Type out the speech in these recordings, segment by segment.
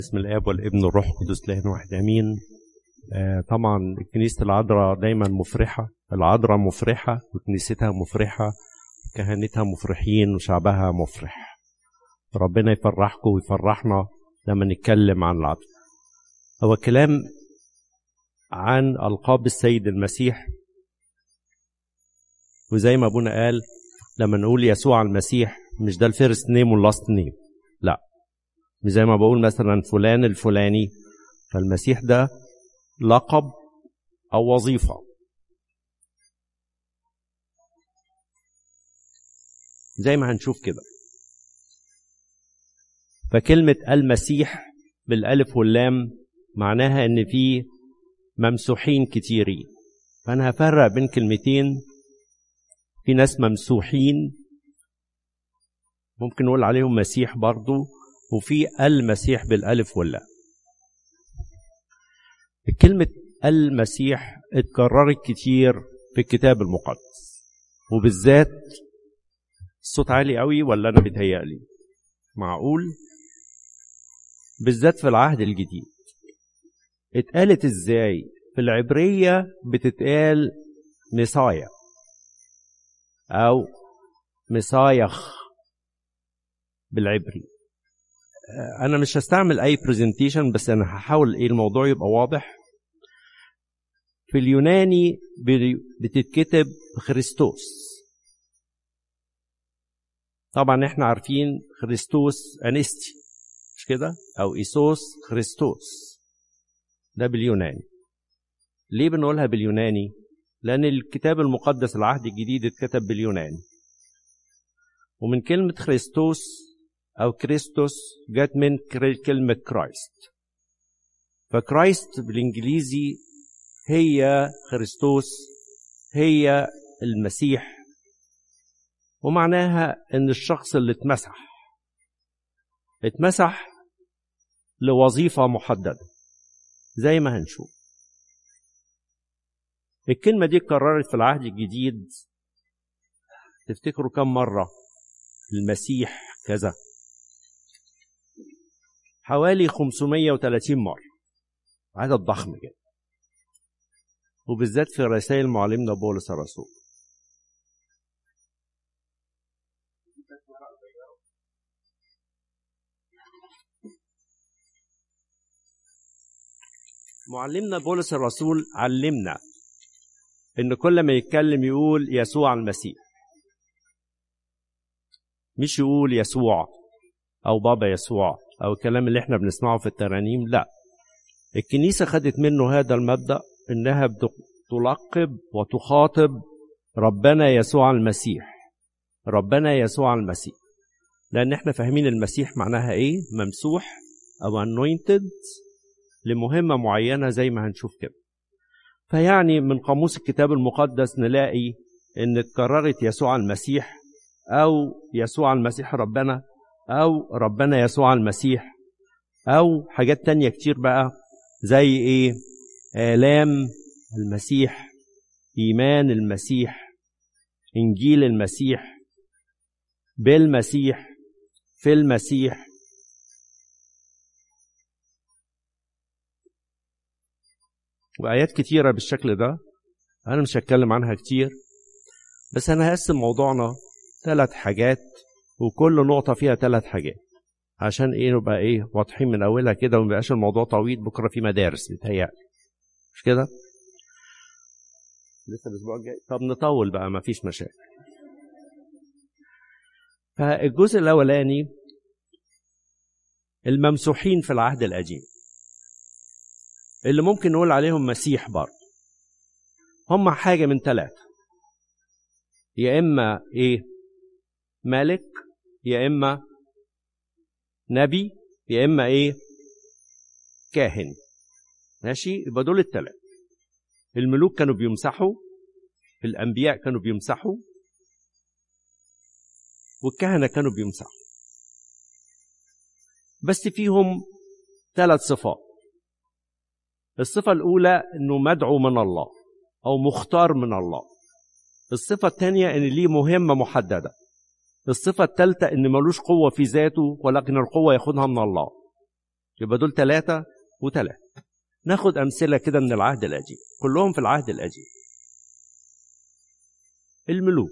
بسم الاب والابن والروح القدس اله واحد امين آه طبعا كنيسه العذراء دايما مفرحه العذراء مفرحه وكنيستها مفرحه كهنتها مفرحين وشعبها مفرح ربنا يفرحكم ويفرحنا لما نتكلم عن العذراء هو كلام عن القاب السيد المسيح وزي ما ابونا قال لما نقول يسوع المسيح مش ده الفيرست نيم واللاست نيم لا مش زي ما بقول مثلا فلان الفلاني فالمسيح ده لقب او وظيفه زي ما هنشوف كده فكلمة المسيح بالألف واللام معناها إن في ممسوحين كتيرين فأنا هفرق بين كلمتين في ناس ممسوحين ممكن نقول عليهم مسيح برضو وفي المسيح بالألف واللام كلمة المسيح اتكررت كتير في الكتاب المقدس وبالذات الصوت عالي قوي ولا أنا بيتهيألي معقول بالذات في العهد الجديد اتقالت ازاي في العبرية بتتقال مصايا أو مصايخ بالعبري انا مش هستعمل اي برزنتيشن بس انا هحاول ايه الموضوع يبقى واضح في اليوناني بتتكتب خريستوس طبعا احنا عارفين خريستوس انستي مش كده او ايسوس خريستوس ده باليوناني ليه بنقولها باليوناني لان الكتاب المقدس العهد الجديد اتكتب باليوناني ومن كلمه خريستوس أو كريستوس جت من كلمة كرايست فكرايست بالإنجليزي هي خريستوس هي المسيح ومعناها إن الشخص اللي اتمسح اتمسح لوظيفة محددة زي ما هنشوف الكلمة دي اتكررت في العهد الجديد تفتكروا كم مرة المسيح كذا حوالي 530 مرة عدد ضخم جدا وبالذات في رسائل معلمنا بولس الرسول معلمنا بولس الرسول علمنا ان كل ما يتكلم يقول يسوع المسيح مش يقول يسوع او بابا يسوع او الكلام اللي احنا بنسمعه في الترانيم لا الكنيسة خدت منه هذا المبدأ انها تلقب وتخاطب ربنا يسوع المسيح ربنا يسوع المسيح لان احنا فاهمين المسيح معناها ايه ممسوح او anointed لمهمة معينة زي ما هنشوف كده فيعني من قاموس الكتاب المقدس نلاقي ان اتكررت يسوع المسيح او يسوع المسيح ربنا أو ربنا يسوع المسيح أو حاجات تانية كتير بقى زي إيه آلام المسيح إيمان المسيح إنجيل المسيح بالمسيح في المسيح وآيات كتيرة بالشكل ده أنا مش هتكلم عنها كتير بس أنا هقسم موضوعنا ثلاث حاجات وكل نقطة فيها ثلاث حاجات عشان ايه نبقى ايه واضحين من اولها كده وما يبقاش الموضوع طويل بكره في مدارس بيتهيألي مش كده؟ لسه الاسبوع الجاي طب نطول بقى ما فيش مشاكل فالجزء الاولاني الممسوحين في العهد القديم اللي ممكن نقول عليهم مسيح برضه هم حاجه من ثلاثه يا اما ايه ملك يا اما نبي يا اما ايه كاهن ماشي يبقى دول الثلاث الملوك كانوا بيمسحوا الانبياء كانوا بيمسحوا والكهنه كانوا بيمسحوا بس فيهم ثلاث صفات الصفة الأولى إنه مدعو من الله أو مختار من الله الصفة الثانية إن ليه مهمة محددة الصفة الثالثة إن ملوش قوة في ذاته ولكن القوة ياخدها من الله يبقى دول ثلاثة وثلاثة ناخد أمثلة كده من العهد القديم كلهم في العهد القديم الملوك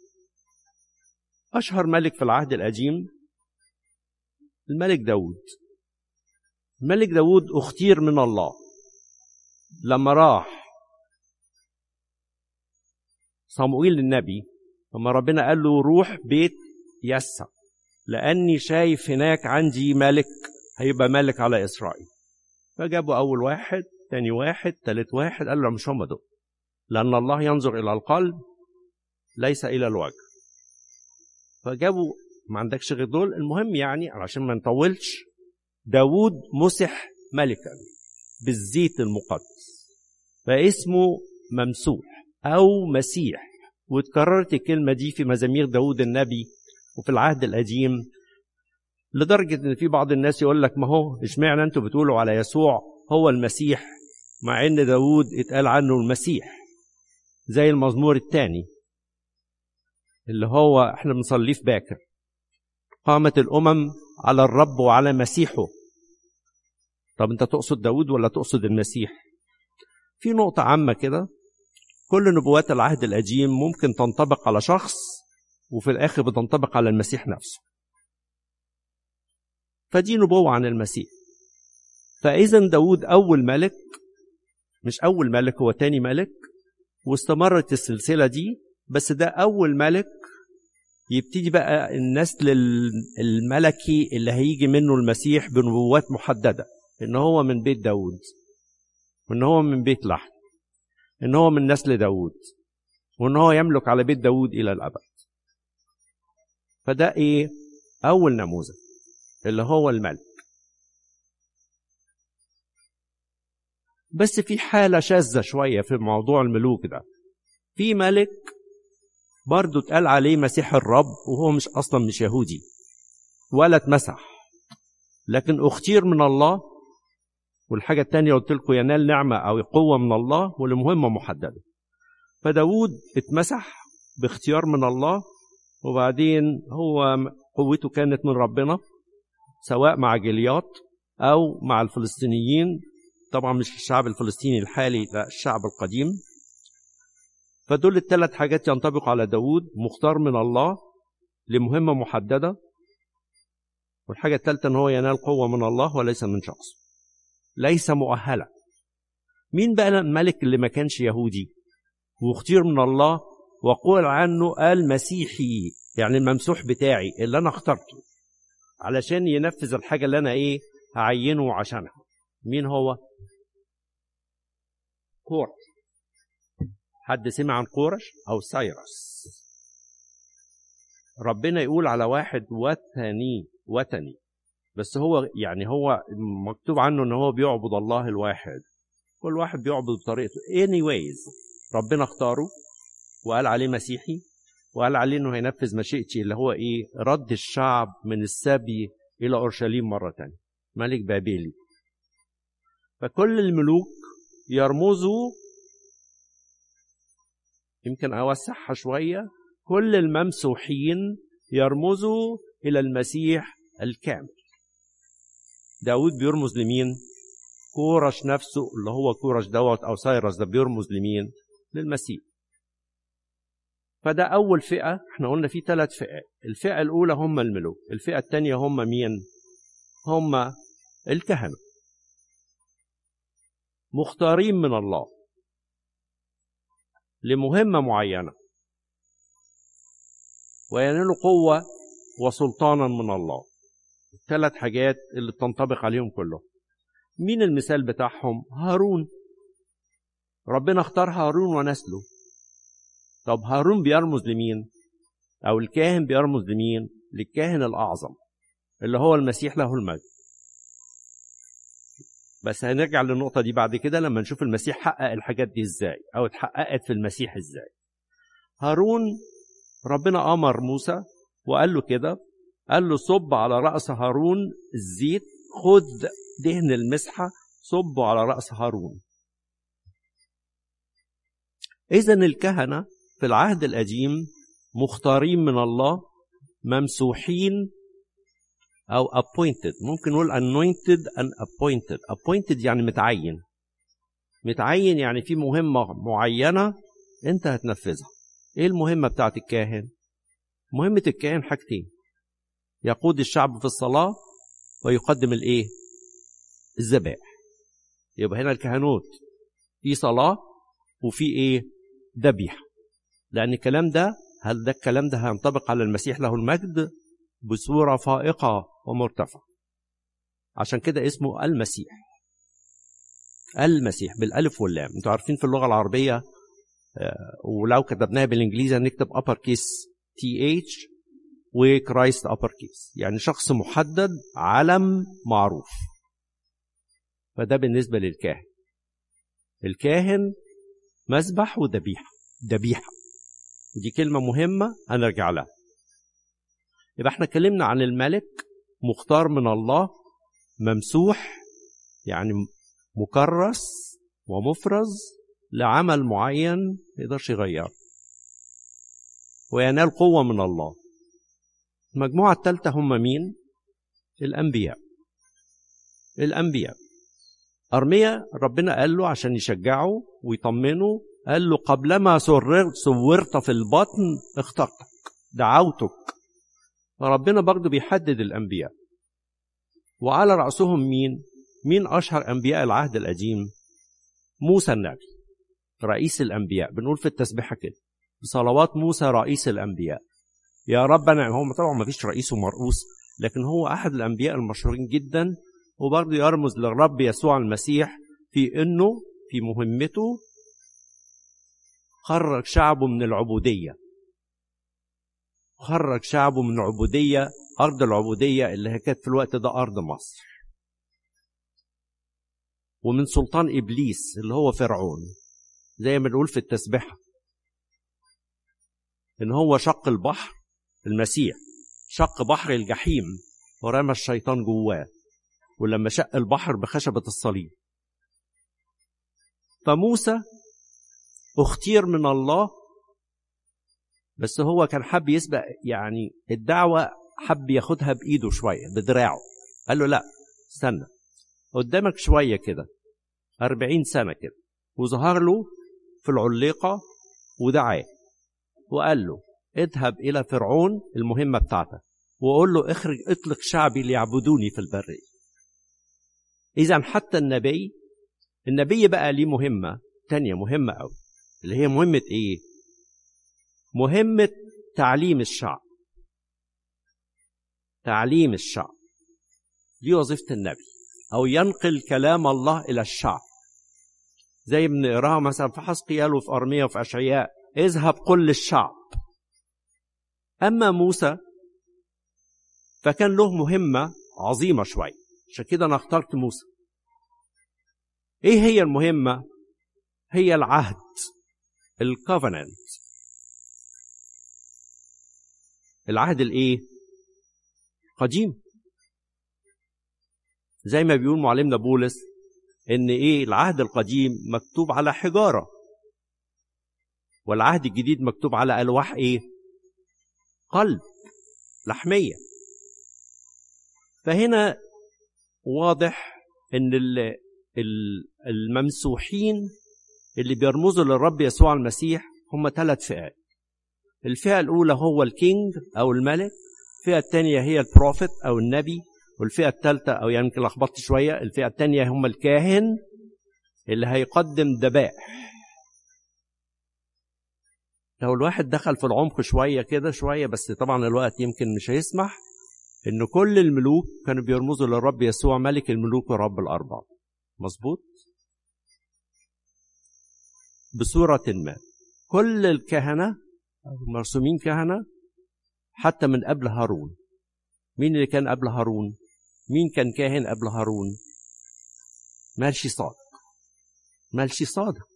أشهر ملك في العهد القديم الملك داود الملك داود اختير من الله لما راح صموئيل النبي لما ربنا قال له روح بيت يسع لأني شايف هناك عندي ملك هيبقى ملك على إسرائيل فجابوا أول واحد تاني واحد تالت واحد قال له مش هم دول لأن الله ينظر إلى القلب ليس إلى الوجه فجابوا ما عندكش غير دول المهم يعني علشان ما نطولش داود مسح ملكا بالزيت المقدس فاسمه ممسوح أو مسيح واتكررت الكلمة دي في مزامير داود النبي وفي العهد القديم لدرجة إن في بعض الناس يقول لك ما هو اشمعنى أنتوا بتقولوا على يسوع هو المسيح مع إن داود اتقال عنه المسيح زي المزمور الثاني اللي هو احنا بنصليه في باكر قامت الأمم على الرب وعلى مسيحه طب أنت تقصد داود ولا تقصد المسيح في نقطة عامة كده كل نبوات العهد القديم ممكن تنطبق على شخص وفي الآخر بتنطبق على المسيح نفسه فدي نبوة عن المسيح فإذا داود أول ملك مش أول ملك هو تاني ملك واستمرت السلسلة دي بس ده أول ملك يبتدي بقى النسل الملكي اللي هيجي منه المسيح بنبوات محددة إن هو من بيت داود وإن هو من بيت لحم إن هو من نسل داود وإن هو يملك على بيت داود إلى الأبد فده إيه أول نموذج اللي هو الملك بس في حالة شاذة شوية في موضوع الملوك ده في ملك برضه اتقال عليه مسيح الرب وهو مش أصلا مش يهودي ولا اتمسح لكن اختير من الله والحاجة التانية قلت لكم ينال نعمة أو قوة من الله ولمهمة محددة فداود اتمسح باختيار من الله وبعدين هو قوته كانت من ربنا سواء مع جليات أو مع الفلسطينيين طبعا مش الشعب الفلسطيني الحالي لا الشعب القديم فدول الثلاث حاجات ينطبقوا على داود مختار من الله لمهمة محددة والحاجة الثالثة أن هو ينال قوة من الله وليس من شخص ليس مؤهلا مين بقى الملك اللي ما كانش يهودي واختير من الله وقول عنه المسيحي يعني الممسوح بتاعي اللي أنا اخترته علشان ينفذ الحاجة اللي أنا إيه هعينه عشانها مين هو؟ كورش حد سمع عن كورش أو سايرس ربنا يقول على واحد وثني وثني بس هو يعني هو مكتوب عنه ان هو بيعبد الله الواحد كل واحد بيعبد بطريقته anyways ربنا اختاره وقال عليه مسيحي وقال عليه انه هينفذ مشيئتي اللي هو ايه رد الشعب من السبي الى اورشليم مره تانية ملك بابلي فكل الملوك يرمزوا يمكن اوسعها شويه كل الممسوحين يرمزوا الى المسيح الكامل داود بيرمز لمين كورش نفسه اللي هو كورش دوت او سايرس ده بيرمز لمين للمسيح فده أول فئة احنا قلنا في ثلاث فئات الفئة الأولى هم الملوك الفئة الثانية هم مين هم الكهنة مختارين من الله لمهمة معينة وينالوا قوة وسلطانا من الله الثلاث حاجات اللي تنطبق عليهم كلهم مين المثال بتاعهم هارون ربنا اختار هارون ونسله طب هارون بيرمز لمين او الكاهن بيرمز لمين للكاهن الاعظم اللي هو المسيح له المجد بس هنرجع للنقطه دي بعد كده لما نشوف المسيح حقق الحاجات دي ازاي او اتحققت في المسيح ازاي هارون ربنا امر موسى وقال له كده قال له صب على راس هارون الزيت خذ دهن المسحه صبه على راس هارون اذا الكهنه في العهد القديم مختارين من الله ممسوحين أو appointed ممكن نقول anointed and appointed appointed يعني متعين متعين يعني في مهمة معينة أنت هتنفذها إيه المهمة بتاعت الكاهن؟ مهمة الكاهن حاجتين يقود الشعب في الصلاة ويقدم الإيه؟ الذبائح يبقى هنا الكهنوت في صلاة وفي إيه؟ ذبيحة لأن الكلام ده هل ده الكلام ده هينطبق على المسيح له المجد بصورة فائقة ومرتفعة عشان كده اسمه المسيح المسيح بالالف واللام انتوا عارفين في اللغه العربيه ولو كتبناها بالانجليزي نكتب upper case تي اتش وكرايست upper case يعني شخص محدد علم معروف فده بالنسبه للكاهن الكاهن مذبح وذبيحه ذبيحه دي كلمه مهمه هنرجع لها يبقى احنا اتكلمنا عن الملك مختار من الله ممسوح يعني مكرس ومفرز لعمل معين ما يقدرش يغيره وينال قوة من الله المجموعة الثالثة هم مين؟ الأنبياء الأنبياء أرميا ربنا قال له عشان يشجعه ويطمنه قال له قبلما سررت صورت في البطن اخترتك دعوتك فربنا برضه بيحدد الأنبياء وعلى رأسهم مين؟ مين أشهر أنبياء العهد القديم؟ موسى النبي رئيس الأنبياء بنقول في التسبيحة كده بصلوات موسى رئيس الأنبياء يا رب أنا هو طبعا ما فيش رئيس ومرؤوس لكن هو أحد الأنبياء المشهورين جدا وبرضه يرمز للرب يسوع المسيح في إنه في مهمته خرج شعبه من العبودية خرج شعبه من العبودية أرض العبودية اللي هي كانت في الوقت ده أرض مصر ومن سلطان إبليس اللي هو فرعون زي ما بنقول في التسبيحة إن هو شق البحر المسيح شق بحر الجحيم ورمى الشيطان جواه ولما شق البحر بخشبة الصليب فموسى اختير من الله بس هو كان حب يسبق يعني الدعوة حب ياخدها بإيده شوية بدراعه قال له لا استنى قدامك شوية كده أربعين سنة كده وظهر له في العليقة ودعاه وقال له اذهب إلى فرعون المهمة بتاعتك وقول له اخرج اطلق شعبي ليعبدوني في البرية إذا حتى النبي النبي بقى ليه مهمة تانية مهمة أوي اللي هي مهمة إيه؟ مهمة تعليم الشعب تعليم الشعب دي وظيفة النبي أو ينقل كلام الله إلى الشعب زي بنقراها مثلا في حسقيال وفي أرميا وفي أشعياء اذهب قل للشعب أما موسى فكان له مهمة عظيمة شوية عشان كده أنا اخترت موسى إيه هي المهمة؟ هي العهد الكوفننت العهد الإيه؟ قديم زي ما بيقول معلمنا بولس ان ايه العهد القديم مكتوب على حجاره والعهد الجديد مكتوب على الواح ايه قلب لحميه فهنا واضح ان الممسوحين اللي بيرمزوا للرب يسوع المسيح هم ثلاث فئات الفئه الاولى هو الكينج او الملك الفئه الثانيه هي البروفيت او النبي والفئة الثالثة أو يمكن يعني لخبطت شوية الفئة الثانية هم الكاهن اللي هيقدم ذبائح لو الواحد دخل في العمق شوية كده شوية بس طبعا الوقت يمكن مش هيسمح إن كل الملوك كانوا بيرمزوا للرب يسوع ملك الملوك ورب الأرباب مظبوط بصورة ما كل الكهنة مرسومين كهنة حتى من قبل هارون مين اللي كان قبل هارون مين كان كاهن قبل هارون مالشي صادق مالشي صادق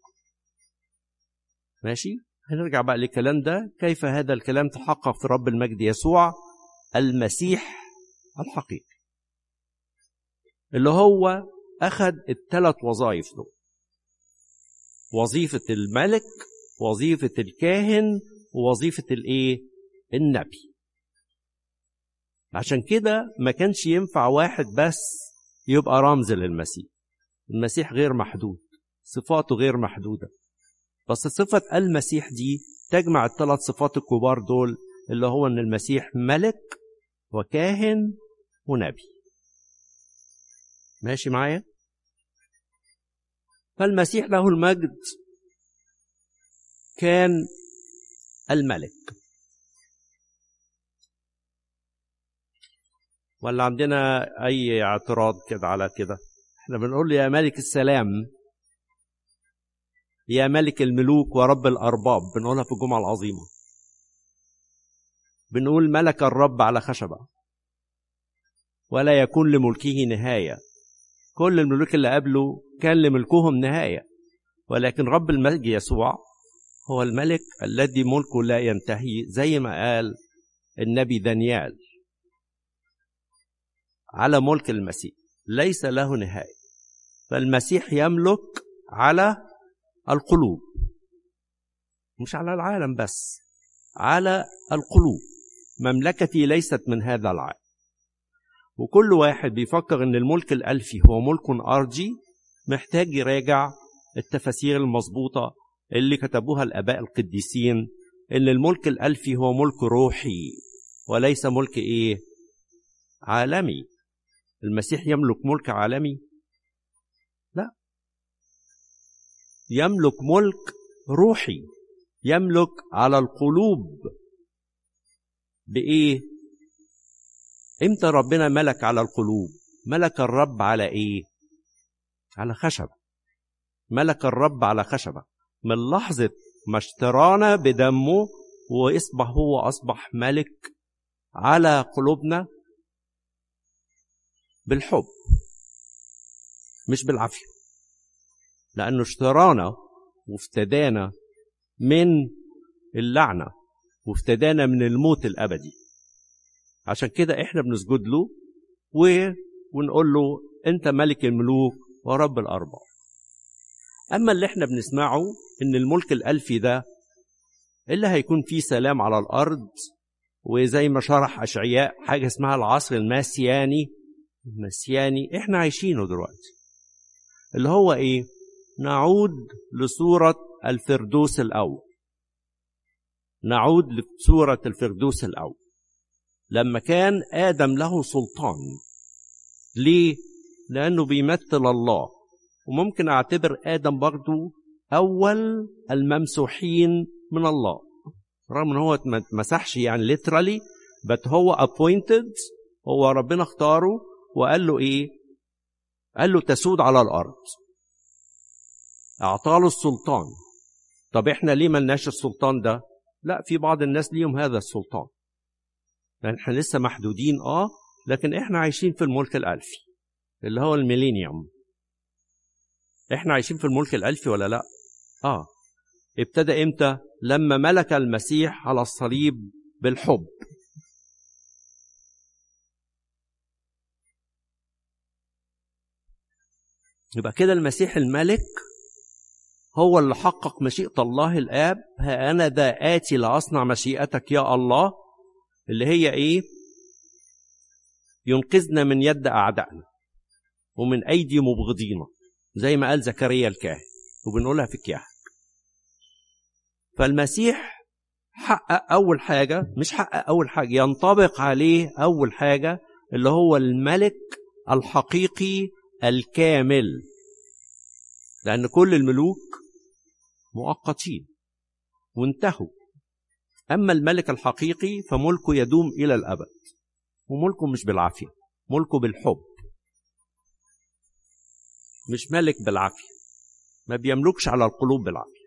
ماشي هنرجع بقى للكلام ده كيف هذا الكلام تحقق في رب المجد يسوع المسيح الحقيقي اللي هو أخذ الثلاث وظائف دول وظيفة الملك وظيفة الكاهن ووظيفة الإيه؟ النبي عشان كده ما كانش ينفع واحد بس يبقى رمز للمسيح المسيح غير محدود صفاته غير محدودة بس صفة المسيح دي تجمع الثلاث صفات الكبار دول اللي هو ان المسيح ملك وكاهن ونبي ماشي معايا فالمسيح له المجد كان الملك ولا عندنا اي اعتراض كده على كده احنا بنقول يا ملك السلام يا ملك الملوك ورب الارباب بنقولها في الجمعه العظيمه بنقول ملك الرب على خشبه ولا يكون لملكه نهايه كل الملوك اللي قبله كان لملكهم نهايه ولكن رب المجد يسوع هو الملك الذي ملكه لا ينتهي زي ما قال النبي دانيال على ملك المسيح ليس له نهايه فالمسيح يملك على القلوب مش على العالم بس على القلوب مملكتي ليست من هذا العالم وكل واحد بيفكر ان الملك الالفي هو ملك ارضي محتاج يراجع التفاسير المظبوطه اللي كتبوها الاباء القديسين ان الملك الالفي هو ملك روحي وليس ملك ايه عالمي المسيح يملك ملك عالمي لا يملك ملك روحي يملك على القلوب بايه امتى ربنا ملك على القلوب ملك الرب على ايه على خشبه ملك الرب على خشبه من لحظه ما اشترانا بدمه واصبح هو اصبح ملك على قلوبنا بالحب مش بالعافيه لانه اشترانا وافتدانا من اللعنه وافتدانا من الموت الابدي عشان كده احنا بنسجد له و... ونقول له انت ملك الملوك ورب الارباب اما اللي احنا بنسمعه ان الملك الالفي ده اللي هيكون فيه سلام على الارض وزي ما شرح اشعياء حاجه اسمها العصر الماسياني المسياني احنا عايشينه دلوقتي اللي هو ايه نعود لصوره الفردوس الاول نعود لصوره الفردوس الاول لما كان ادم له سلطان ليه لانه بيمثل الله وممكن اعتبر ادم برضو اول الممسوحين من الله رغم ان هو ما اتمسحش يعني literally but هو appointed هو ربنا اختاره وقال له ايه قال له تسود على الارض اعطاله السلطان طب احنا ليه ملناش السلطان ده لا في بعض الناس ليهم هذا السلطان لان احنا لسه محدودين اه لكن احنا عايشين في الملك الالفي اللي هو الميلينيوم احنا عايشين في الملك الالفي ولا لا اه ابتدى امتى لما ملك المسيح على الصليب بالحب يبقى كده المسيح الملك هو اللي حقق مشيئة الله الآب ها أنا ذا آتي لأصنع مشيئتك يا الله اللي هي إيه؟ ينقذنا من يد أعدائنا ومن أيدي مبغضينا زي ما قال زكريا الكاهن وبنقولها في الكهف فالمسيح حقق أول حاجة مش حقق أول حاجة ينطبق عليه أول حاجة اللي هو الملك الحقيقي الكامل لأن كل الملوك مؤقتين وانتهوا أما الملك الحقيقي فملكه يدوم إلى الأبد وملكه مش بالعافية ملكه بالحب مش ملك بالعافية ما بيملكش على القلوب بالعافية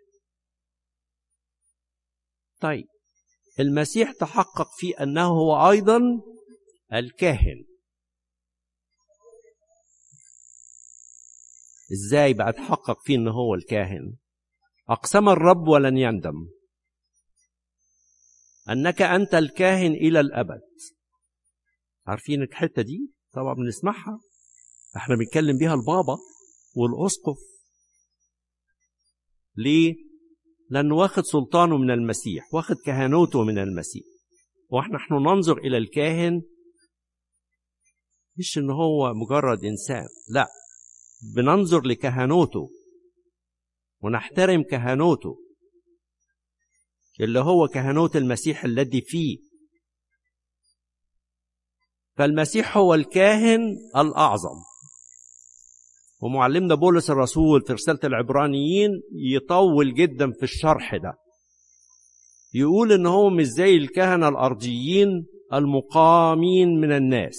طيب المسيح تحقق في أنه هو أيضا الكاهن ازاي بقى اتحقق فيه ان هو الكاهن اقسم الرب ولن يندم انك انت الكاهن الى الابد عارفين الحته دي طبعا بنسمعها احنا بنتكلم بيها البابا والاسقف ليه لانه واخد سلطانه من المسيح واخد كهنوته من المسيح ونحن ننظر الى الكاهن مش ان هو مجرد انسان لا بننظر لكهنوته ونحترم كهنوته اللي هو كهنوت المسيح الذي فيه فالمسيح هو الكاهن الاعظم ومعلمنا بولس الرسول في رساله العبرانيين يطول جدا في الشرح ده يقول ان هو مش زي الكهنه الارضيين المقامين من الناس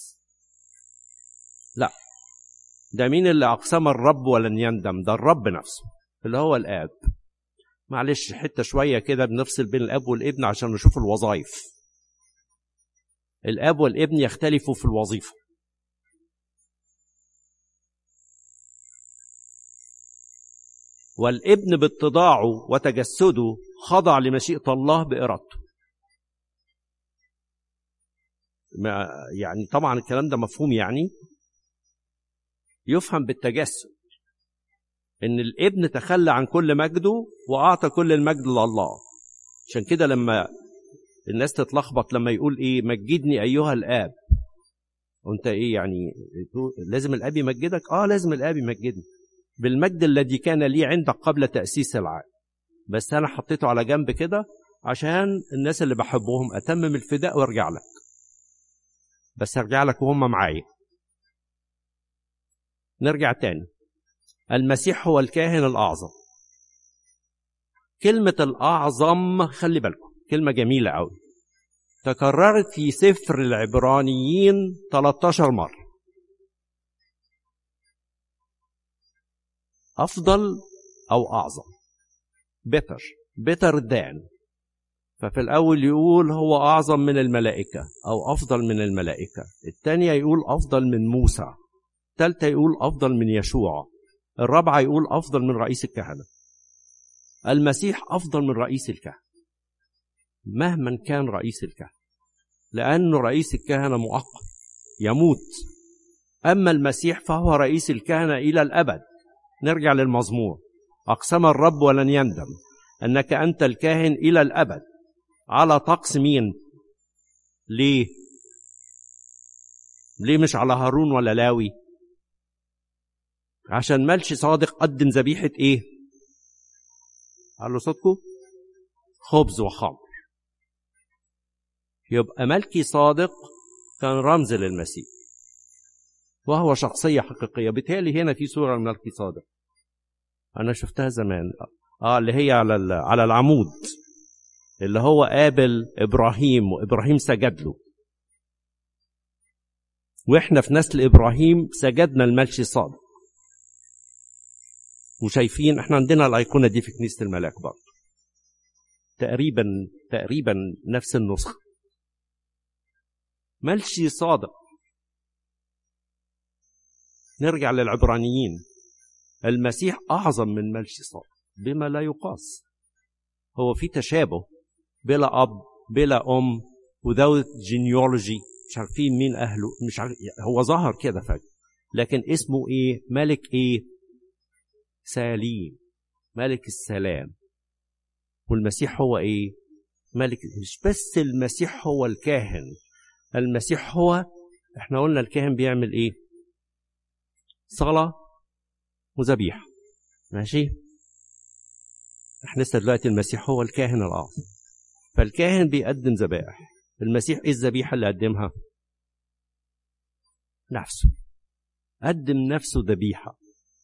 لا ده مين اللي اقسم الرب ولن يندم ده الرب نفسه اللي هو الاب معلش حته شويه كده بنفصل بين الاب والابن عشان نشوف الوظائف الاب والابن يختلفوا في الوظيفه والابن باتضاعه وتجسده خضع لمشيئه الله بارادته ما يعني طبعا الكلام ده مفهوم يعني يفهم بالتجسد ان الابن تخلى عن كل مجده واعطى كل المجد لله عشان كده لما الناس تتلخبط لما يقول ايه مجدني ايها الاب وانت ايه يعني لازم الاب يمجدك اه لازم الاب يمجدني بالمجد الذي كان لي عندك قبل تاسيس العالم بس انا حطيته على جنب كده عشان الناس اللي بحبهم اتمم الفداء وارجع لك بس ارجع لك وهم معايا نرجع تاني المسيح هو الكاهن الأعظم كلمة الأعظم خلي بالكم كلمة جميلة أوي تكررت في سفر العبرانيين 13 مرة أفضل أو أعظم better better than ففي الأول يقول هو أعظم من الملائكة أو أفضل من الملائكة الثانية يقول أفضل من موسى الثالثة يقول أفضل من يشوع الرابعة يقول أفضل من رئيس الكهنة المسيح أفضل من رئيس الكهنة مهما كان رئيس الكهنة لأنه رئيس الكهنة مؤقت يموت أما المسيح فهو رئيس الكهنة إلى الأبد نرجع للمزمور أقسم الرب ولن يندم أنك أنت الكاهن إلى الأبد على طقس مين ليه ليه مش على هارون ولا لاوي عشان ملش صادق قدم ذبيحة ايه قال له صدقه خبز وخمر يبقى ملكي صادق كان رمز للمسيح وهو شخصية حقيقية بالتالي هنا في صورة لملكي صادق أنا شفتها زمان آه اللي هي على على العمود اللي هو قابل إبراهيم وإبراهيم سجد له وإحنا في نسل إبراهيم سجدنا الملش صادق وشايفين احنا عندنا الايقونه دي في كنيسه الملاك برضه تقريبا تقريبا نفس النسخه ملشي صادق نرجع للعبرانيين المسيح اعظم من ملشي صادق بما لا يقاس هو في تشابه بلا اب بلا ام without genealogy مش عارفين مين اهله مش عارف هو ظهر كده فجاه لكن اسمه ايه ملك ايه سليم ملك السلام والمسيح هو ايه ملك مش بس المسيح هو الكاهن المسيح هو احنا قلنا الكاهن بيعمل ايه صلاة وذبيحة ماشي احنا لسه دلوقتي المسيح هو الكاهن الأعظم فالكاهن بيقدم ذبائح المسيح ايه الذبيحة اللي قدمها نفسه قدم نفسه ذبيحة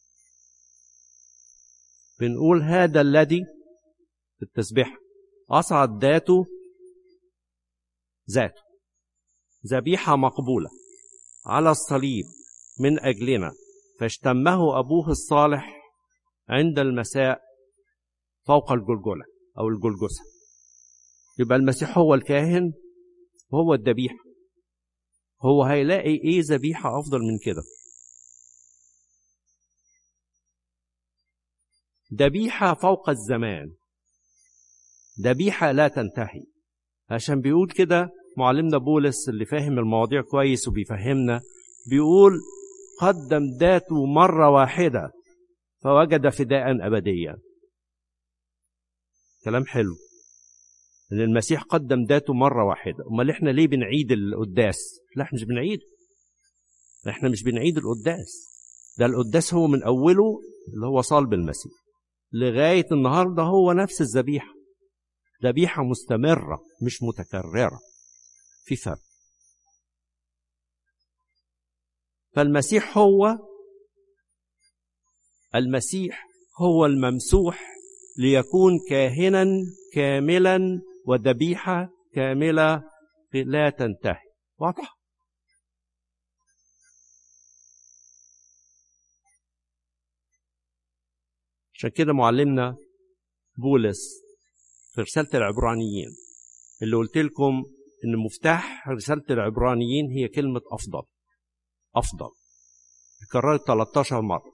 بنقول هذا الذي في التسبيح أصعد ذاته ذاته ذبيحة مقبولة على الصليب من أجلنا فاشتمه أبوه الصالح عند المساء فوق الجلجلة أو الجلجسة يبقى المسيح هو الكاهن وهو الذبيحة هو هيلاقي إيه ذبيحة أفضل من كده ذبيحة فوق الزمان ذبيحة لا تنتهي عشان بيقول كده معلمنا بولس اللي فاهم المواضيع كويس وبيفهمنا بيقول قدم ذاته مرة واحدة فوجد فداء أبديا كلام حلو ان المسيح قدم ذاته مرة واحدة امال احنا ليه بنعيد القداس لا احنا مش بنعيد احنا مش بنعيد القداس ده القداس هو من اوله اللي هو صلب المسيح لغايه النهارده هو نفس الذبيحه ذبيحه مستمره مش متكرره في فرق فالمسيح هو المسيح هو الممسوح ليكون كاهنا كاملا وذبيحه كامله لا تنتهي واضحه عشان كده معلمنا بولس في رسالة العبرانيين اللي قلت لكم إن مفتاح رسالة العبرانيين هي كلمة أفضل أفضل اتكررت 13 مرة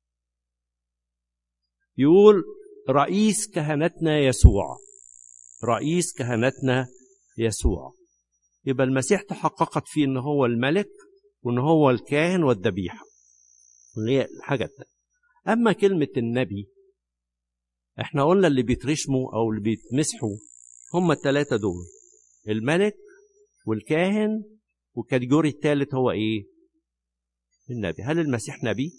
يقول رئيس كهنتنا يسوع رئيس كهنتنا يسوع يبقى المسيح تحققت فيه ان هو الملك وان هو الكاهن والذبيحه اللي هي الحاجه التانية اما كلمه النبي احنا قلنا اللي بيترشموا او اللي بيتمسحوا هم الثلاثه دول الملك والكاهن والكاتيجوري الثالث هو ايه النبي هل المسيح نبي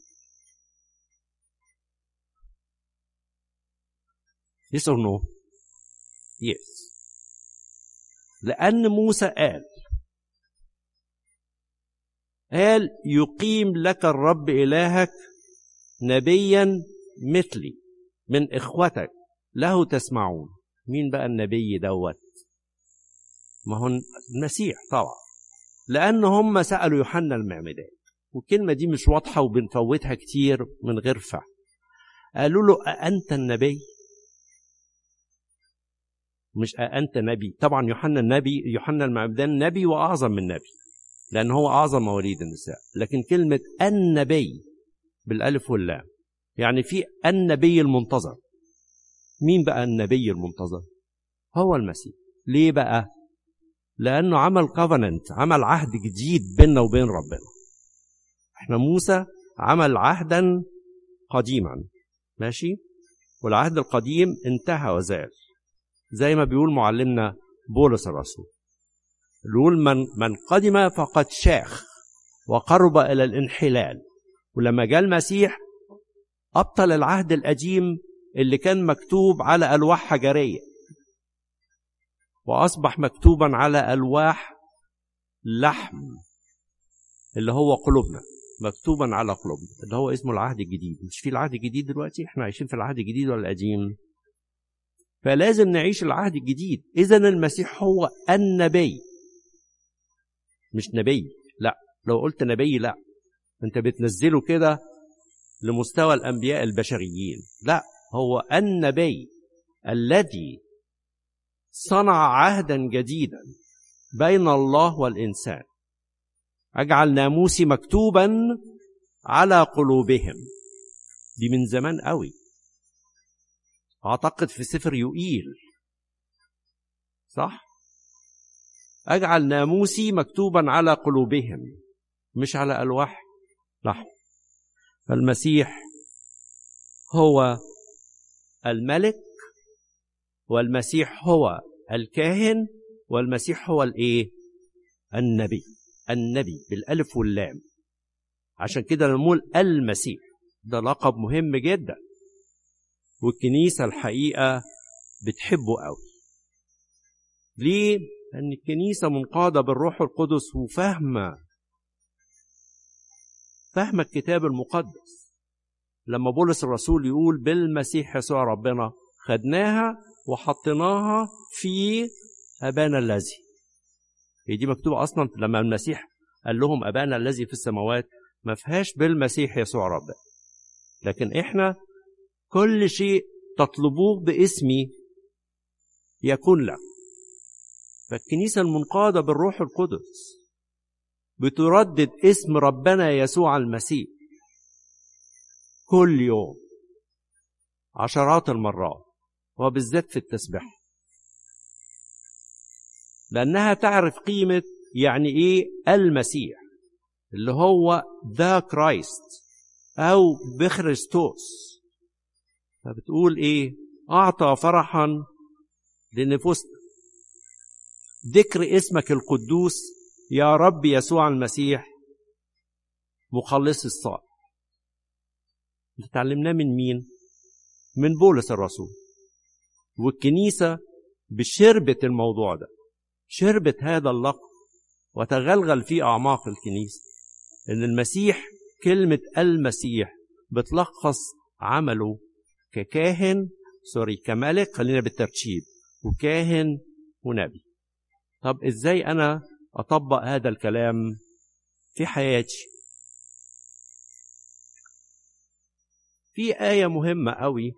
Yes or no? Yes. لأن موسى قال قال يقيم لك الرب إلهك نبيا مثلي من إخوتك له تسمعون مين بقى النبي دوت ما هو المسيح طبعا لأن هم سألوا يوحنا المعمدان والكلمة دي مش واضحة وبنفوتها كتير من غير فهم قالوا له أأنت النبي مش أنت نبي طبعا يوحنا النبي يوحنا المعمدان نبي وأعظم من نبي لأن هو أعظم مواليد النساء لكن كلمة النبي بالألف واللام يعني في النبي المنتظر مين بقى النبي المنتظر هو المسيح ليه بقى لأنه عمل كوفننت عمل عهد جديد بيننا وبين ربنا احنا موسى عمل عهدا قديما ماشي والعهد القديم انتهى وزال زي ما بيقول معلمنا بولس الرسول يقول من من قدم فقد شاخ وقرب الى الانحلال ولما جاء المسيح ابطل العهد القديم اللي كان مكتوب على الواح حجريه واصبح مكتوبا على الواح لحم اللي هو قلوبنا مكتوبا على قلوبنا اللي هو اسمه العهد الجديد مش في العهد الجديد دلوقتي احنا عايشين في العهد الجديد ولا القديم فلازم نعيش العهد الجديد اذا المسيح هو النبي مش نبي لا لو قلت نبي لا انت بتنزله كده لمستوى الانبياء البشريين لا هو النبي الذي صنع عهدا جديدا بين الله والانسان اجعل ناموسي مكتوبا على قلوبهم دي من زمان قوي اعتقد في سفر يوئيل صح اجعل ناموسي مكتوبا على قلوبهم مش على الواح لحم فالمسيح هو الملك والمسيح هو الكاهن والمسيح هو الايه النبي النبي بالالف واللام عشان كده نقول المسيح ده لقب مهم جدا والكنيسة الحقيقة بتحبه قوي ليه؟ لأن الكنيسة منقادة بالروح القدس وفاهمة فاهمة الكتاب المقدس لما بولس الرسول يقول بالمسيح يسوع ربنا خدناها وحطيناها في أبانا الذي هي دي مكتوبة أصلا لما المسيح قال لهم أبانا الذي في السماوات ما فيهاش بالمسيح يسوع ربنا لكن إحنا كل شيء تطلبوه باسمي يكون لك فالكنيسة المنقادة بالروح القدس بتردد اسم ربنا يسوع المسيح كل يوم عشرات المرات وبالذات في التسبيح لأنها تعرف قيمة يعني إيه المسيح اللي هو ذا كرايست أو بخريستوس فبتقول ايه اعطى فرحا لنفوسنا ذكر اسمك القدوس يا رب يسوع المسيح مخلص الصالح اتعلمناه من مين من بولس الرسول والكنيسة بشربت الموضوع ده شربت هذا اللقب وتغلغل في أعماق الكنيسة إن المسيح كلمة المسيح بتلخص عمله ككاهن سوري كملك خلينا بالترتيب وكاهن ونبي طب ازاي انا اطبق هذا الكلام في حياتي في آية مهمة قوي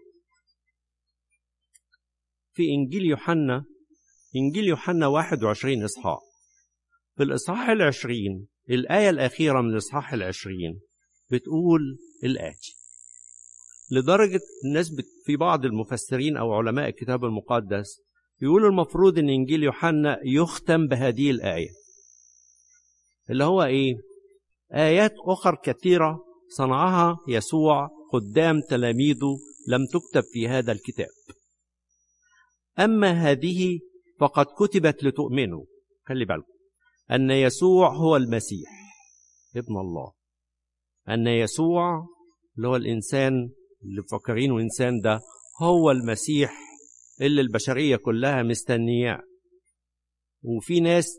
في إنجيل يوحنا إنجيل يوحنا 21 إصحاح في الإصحاح العشرين الآية الأخيرة من الإصحاح العشرين بتقول الآتي لدرجة الناس في بعض المفسرين أو علماء الكتاب المقدس يقولوا المفروض إن إنجيل يوحنا يختم بهذه الآية اللي هو إيه؟ آيات أخر كثيرة صنعها يسوع قدام تلاميذه لم تكتب في هذا الكتاب أما هذه فقد كتبت لتؤمنوا خلي بالكم أن يسوع هو المسيح ابن الله أن يسوع اللي هو الإنسان اللي مفكرينه إنسان ده هو المسيح اللي البشرية كلها مستنياه وفي ناس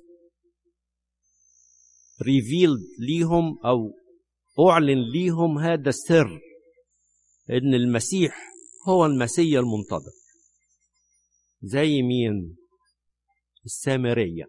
ريفيلد ليهم أو أعلن ليهم هذا السر إن المسيح هو المسيح المنتظر زي مين السامرية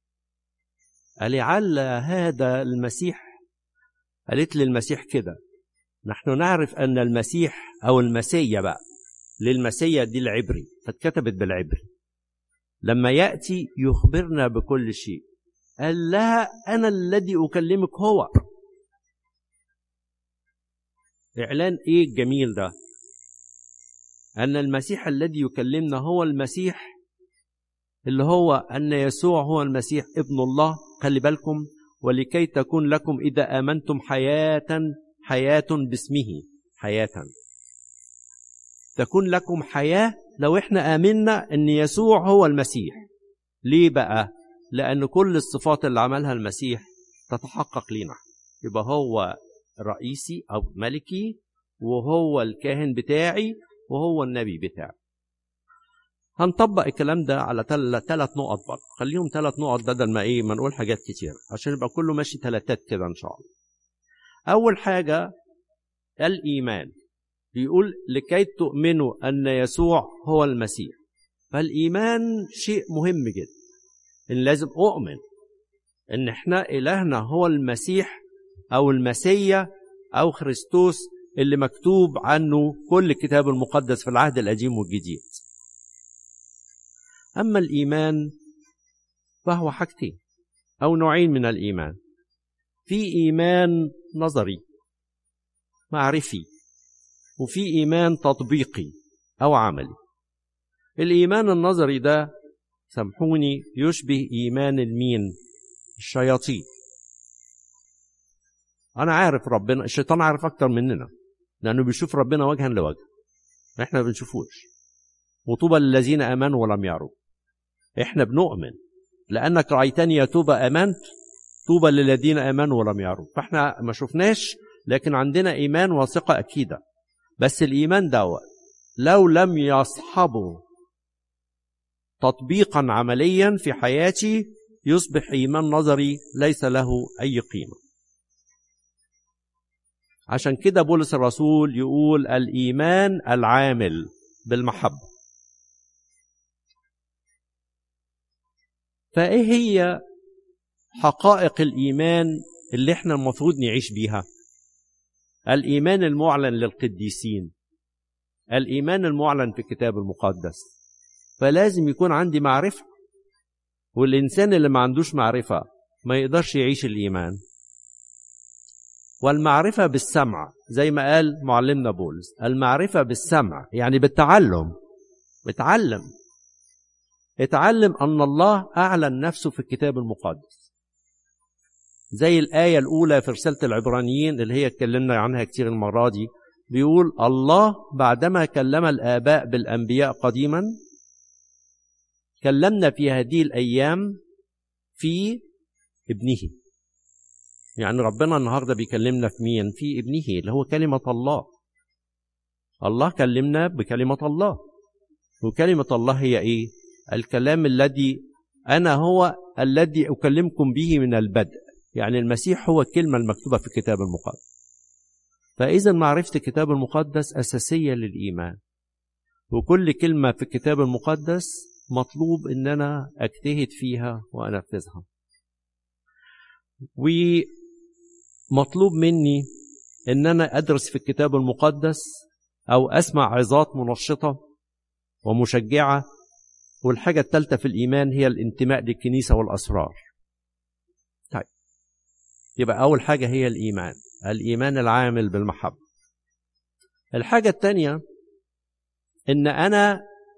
لعل هذا المسيح قالت لي المسيح كده نحن نعرف أن المسيح أو المسيا بقى للمسيا دي العبري فاتكتبت بالعبري لما يأتي يخبرنا بكل شيء قال لها أنا الذي أكلمك هو إعلان إيه الجميل ده أن المسيح الذي يكلمنا هو المسيح اللي هو أن يسوع هو المسيح ابن الله خلي بالكم ولكي تكون لكم إذا آمنتم حياة حياة باسمه حياة تكون لكم حياة لو احنا آمنا أن يسوع هو المسيح ليه بقى؟ لأن كل الصفات اللي عملها المسيح تتحقق لنا يبقى هو رئيسي أو ملكي وهو الكاهن بتاعي وهو النبي بتاعي هنطبق الكلام ده على ثلاث نقط برضه خليهم ثلاث نقط بدل ما ايه ما نقول حاجات كتير عشان يبقى كله ماشي ثلاثات كده ان شاء الله اول حاجه الايمان بيقول لكي تؤمنوا ان يسوع هو المسيح فالايمان شيء مهم جدا ان لازم اؤمن ان احنا الهنا هو المسيح او المسيا او خريستوس اللي مكتوب عنه كل الكتاب المقدس في العهد القديم والجديد أما الإيمان فهو حاجتين أو نوعين من الإيمان في إيمان نظري معرفي وفي إيمان تطبيقي أو عملي الإيمان النظري ده سامحوني يشبه إيمان المين الشياطين أنا عارف ربنا الشيطان عارف أكتر مننا لأنه بيشوف ربنا وجها لوجه إحنا ما بنشوفوش وطوبى للذين آمنوا ولم يروا احنا بنؤمن لانك رايتني يا توبه امنت طوبى للذين امنوا ولم يروا فاحنا ما شفناش لكن عندنا ايمان وثقه اكيده بس الايمان دوت لو لم يصحبه تطبيقا عمليا في حياتي يصبح ايمان نظري ليس له اي قيمه عشان كده بولس الرسول يقول الايمان العامل بالمحبه فايه هي حقائق الايمان اللي احنا المفروض نعيش بيها الايمان المعلن للقديسين الايمان المعلن في الكتاب المقدس فلازم يكون عندي معرفه والانسان اللي ما عندوش معرفه ما يقدرش يعيش الايمان والمعرفه بالسمع زي ما قال معلمنا بولس المعرفه بالسمع يعني بالتعلم بتعلم اتعلم أن الله أعلن نفسه في الكتاب المقدس زي الآية الأولى في رسالة العبرانيين اللي هي اتكلمنا عنها كتير المرة دي بيقول الله بعدما كلم الآباء بالأنبياء قديما كلمنا في هذه الأيام في ابنه يعني ربنا النهارده بيكلمنا في مين في ابنه اللي هو كلمه الله الله كلمنا بكلمه الله وكلمه الله هي ايه الكلام الذي انا هو الذي اكلمكم به من البدء يعني المسيح هو الكلمه المكتوبه في الكتاب المقدس فاذا معرفه الكتاب المقدس اساسيه للايمان وكل كلمه في الكتاب المقدس مطلوب ان انا اجتهد فيها وانفذها ومطلوب مني ان انا ادرس في الكتاب المقدس او اسمع عظات منشطه ومشجعه والحاجه الثالثه في الايمان هي الانتماء للكنيسه والاسرار طيب يبقى اول حاجه هي الايمان الايمان العامل بالمحبه الحاجه الثانيه ان انا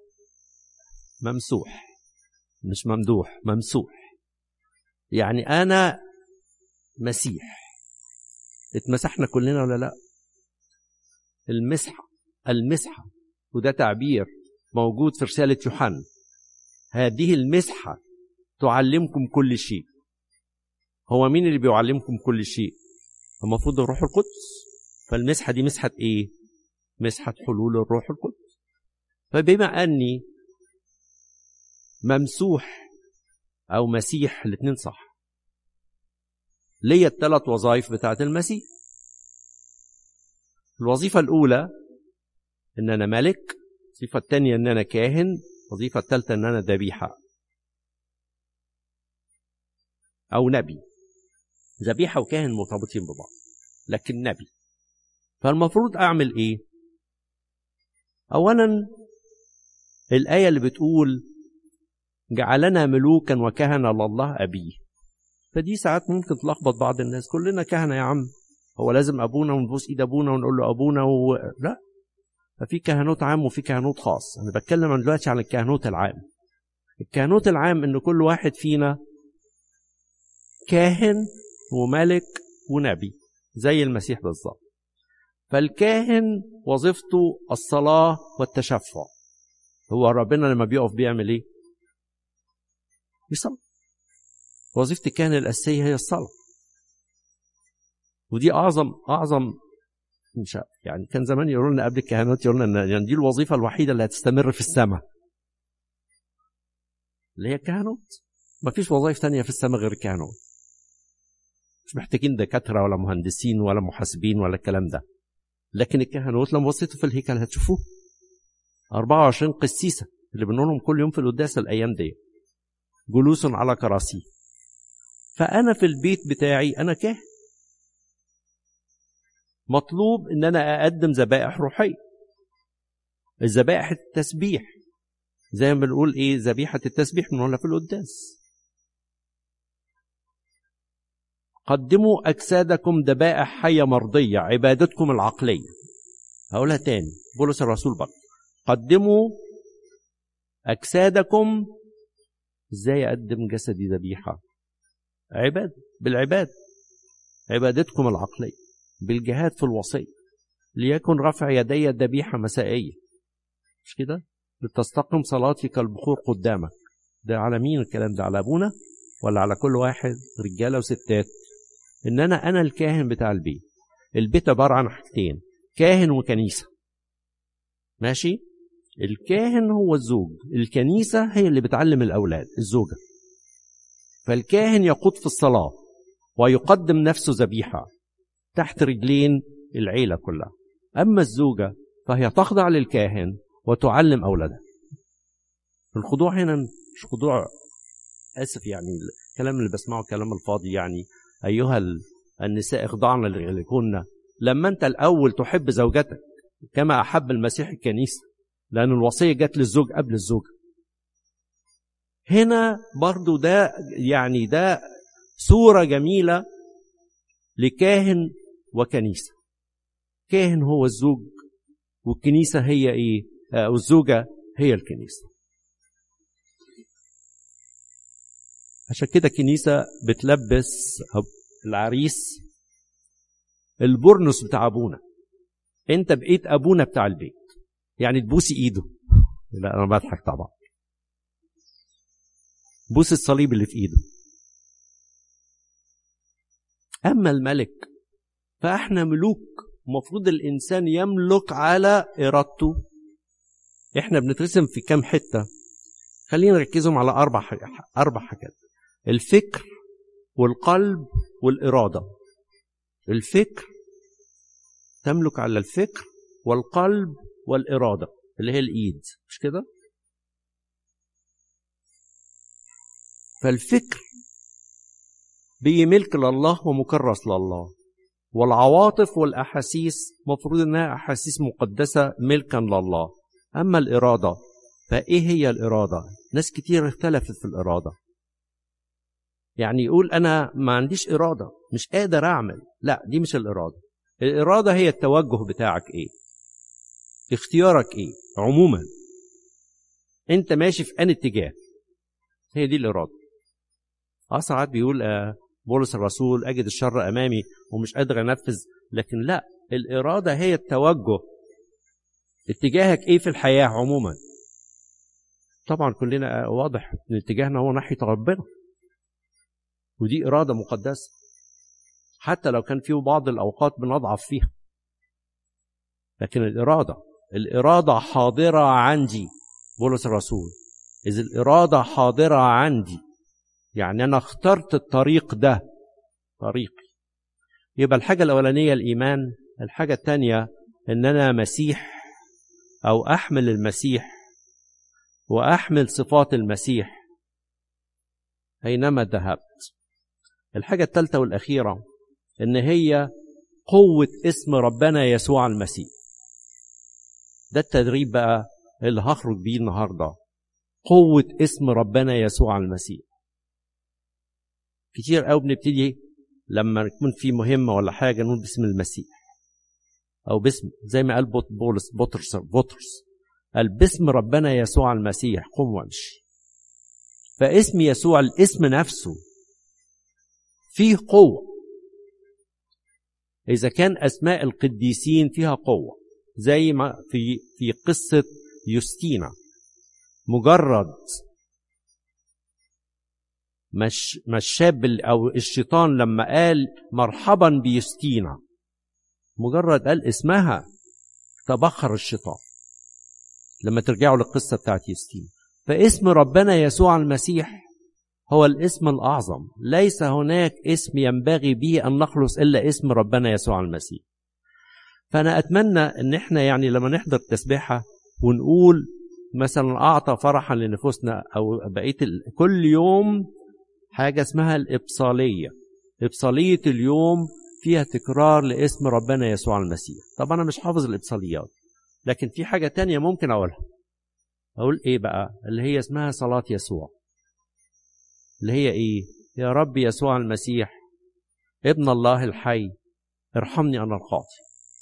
ممسوح مش ممدوح ممسوح يعني انا مسيح اتمسحنا كلنا ولا لا المسحه المسحه وده تعبير موجود في رساله يوحنا هذه المسحه تعلمكم كل شيء هو مين اللي بيعلمكم كل شيء المفروض الروح القدس فالمسحه دي مسحه ايه مسحه حلول الروح القدس فبما اني ممسوح او مسيح الاثنين صح ليا الثلاث وظائف بتاعت المسيح الوظيفة الأولى إن أنا ملك الوظيفة الثانية إن أنا كاهن الوظيفة الثالثة إن أنا ذبيحة أو نبي ذبيحة وكاهن مرتبطين ببعض لكن نبي فالمفروض أعمل إيه؟ أولا الآية اللي بتقول جعلنا ملوكا وكهنة لله أبيه فدي ساعات ممكن تلخبط بعض الناس كلنا كهنة يا عم هو لازم أبونا ونبوس إيد أبونا ونقول له أبونا و... لا ففي كهنوت عام وفي كهنوت خاص أنا بتكلم دلوقتي عن الكهنوت العام الكهنوت العام إن كل واحد فينا كاهن وملك ونبي زي المسيح بالظبط فالكاهن وظيفته الصلاة والتشفع هو ربنا لما بيقف بيعمل ايه؟ بيصلي وظيفة الكاهن الأساسية هي الصلاة ودي أعظم أعظم مش يعني كان زمان يقولوا لنا قبل الكهنوت يقولوا لنا يعني دي الوظيفة الوحيدة اللي هتستمر في السماء اللي هي الكهنوت مفيش وظائف تانية في السماء غير الكهنوت مش محتاجين دكاترة ولا مهندسين ولا محاسبين ولا الكلام ده لكن الكهنوت لما بصيتوا في الهيكل هتشوفوه 24 قسيسة اللي بنقولهم كل يوم في القداس الأيام دي جلوس على كراسي فأنا في البيت بتاعي أنا كاهن مطلوب إن أنا أقدم ذبائح روحية الذبائح التسبيح زي ما بنقول إيه ذبيحة التسبيح بنقولها في القداس قدموا أجسادكم ذبائح حية مرضية عبادتكم العقلية هقولها تاني بولس الرسول برضه قدموا أجسادكم إزاي أقدم جسدي ذبيحة عباد بالعباد عبادتكم العقلية بالجهاد في الوصية ليكن رفع يدي ذبيحة مسائية مش كده لتستقم صلاتي كالبخور قدامك ده على مين الكلام ده على أبونا ولا على كل واحد رجالة وستات إن أنا أنا الكاهن بتاع البيت البيت عبارة عن حاجتين كاهن وكنيسة ماشي الكاهن هو الزوج الكنيسة هي اللي بتعلم الأولاد الزوجة فالكاهن يقود في الصلاة ويقدم نفسه ذبيحة تحت رجلين العيلة كلها أما الزوجة فهي تخضع للكاهن وتعلم أولادها الخضوع هنا مش خضوع آسف يعني الكلام اللي بسمعه كلام الفاضي يعني أيها النساء اخضعن لكن لما أنت الأول تحب زوجتك كما أحب المسيح الكنيسة لأن الوصية جت للزوج قبل الزوجة هنا برضو ده يعني ده صورة جميلة لكاهن وكنيسة كاهن هو الزوج والكنيسة هي ايه أو الزوجة هي الكنيسة عشان كده الكنيسة بتلبس العريس البرنس بتاع ابونا انت بقيت ابونا بتاع البيت يعني تبوسي ايده لا انا بضحك طبعا بوس الصليب اللي في ايده أما الملك فإحنا ملوك المفروض الإنسان يملك على إرادته إحنا بنترسم في كام حتة خلينا نركزهم على أربع حاجات أربع حاجات الفكر والقلب والإرادة الفكر تملك على الفكر والقلب والإرادة اللي هي الإيد مش كده؟ فالفكر بقي ملك لله ومكرس لله والعواطف والأحاسيس مفروض إنها أحاسيس مقدسة ملكا لله أما الإرادة فإيه هي الإرادة؟ ناس كتير اختلفت في الإرادة يعني يقول أنا ما عنديش إرادة مش قادر أعمل لا دي مش الإرادة الإرادة هي التوجه بتاعك إيه اختيارك إيه عموما أنت ماشي في أن اتجاه هي دي الإرادة اه ساعات بيقول آه بولس الرسول أجد الشر أمامي ومش قادر أنفذ لكن لا الإرادة هي التوجه اتجاهك إيه في الحياة عموما طبعا كلنا واضح ان اتجاهنا هو ناحية ربنا ودي إرادة مقدسة حتى لو كان في بعض الأوقات بنضعف فيها لكن الإرادة الإرادة حاضرة عندي بولس الرسول إذ الإرادة حاضرة عندي يعني أنا اخترت الطريق ده طريقي يبقى الحاجة الأولانية الإيمان الحاجة الثانية إن أنا مسيح أو أحمل المسيح وأحمل صفات المسيح أينما ذهبت الحاجة الثالثة والأخيرة إن هي قوة اسم ربنا يسوع المسيح ده التدريب بقى اللي هخرج بيه النهاردة قوة اسم ربنا يسوع المسيح كتير قوي بنبتدي لما يكون في مهمة ولا حاجة نقول باسم المسيح أو باسم زي ما قال بولس بطرس بطرس قال باسم ربنا يسوع المسيح قم وامشي فاسم يسوع الاسم نفسه فيه قوة إذا كان أسماء القديسين فيها قوة زي ما في في قصة يوستينا مجرد مش مش الشاب او الشيطان لما قال مرحبا بيوستينا مجرد قال اسمها تبخر الشيطان لما ترجعوا للقصة بتاعت يوستينا فاسم ربنا يسوع المسيح هو الاسم الأعظم ليس هناك اسم ينبغي به أن نخلص إلا اسم ربنا يسوع المسيح فأنا أتمنى أن احنا يعني لما نحضر تسبيحة ونقول مثلا أعطى فرحا لنفوسنا أو بقية كل يوم حاجة اسمها الإبصالية إبصالية اليوم فيها تكرار لاسم ربنا يسوع المسيح طب أنا مش حافظ الإبصاليات لكن في حاجة تانية ممكن أقولها أقول إيه بقى اللي هي اسمها صلاة يسوع اللي هي إيه يا رب يسوع المسيح ابن الله الحي ارحمني أنا الخاطئ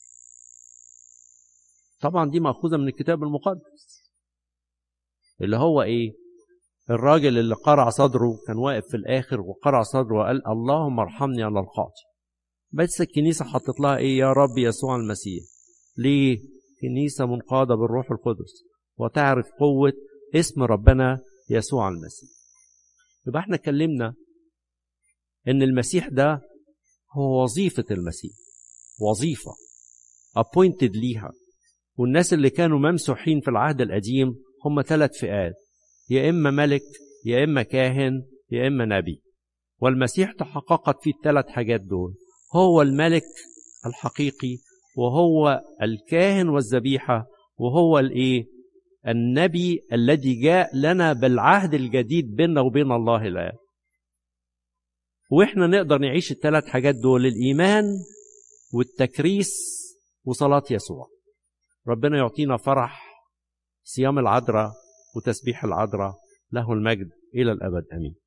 طبعا دي مأخوذة من الكتاب المقدس اللي هو إيه الراجل اللي قرع صدره كان واقف في الآخر وقرع صدره وقال اللهم ارحمني أنا الخاطئ بس الكنيسة حطت لها إيه يا رب يسوع المسيح ليه كنيسة منقادة بالروح القدس وتعرف قوة اسم ربنا يسوع المسيح يبقى احنا اتكلمنا ان المسيح ده هو وظيفة المسيح وظيفة appointed ليها والناس اللي كانوا ممسوحين في العهد القديم هم ثلاث فئات يا إما ملك يا إما كاهن يا إما نبي والمسيح تحققت فيه الثلاث حاجات دول هو الملك الحقيقي وهو الكاهن والذبيحة وهو الإيه النبي الذي جاء لنا بالعهد الجديد بيننا وبين الله الآن وإحنا نقدر نعيش الثلاث حاجات دول الإيمان والتكريس وصلاة يسوع ربنا يعطينا فرح صيام العذراء وتسبيح العذراء له المجد إلى الأبد أمين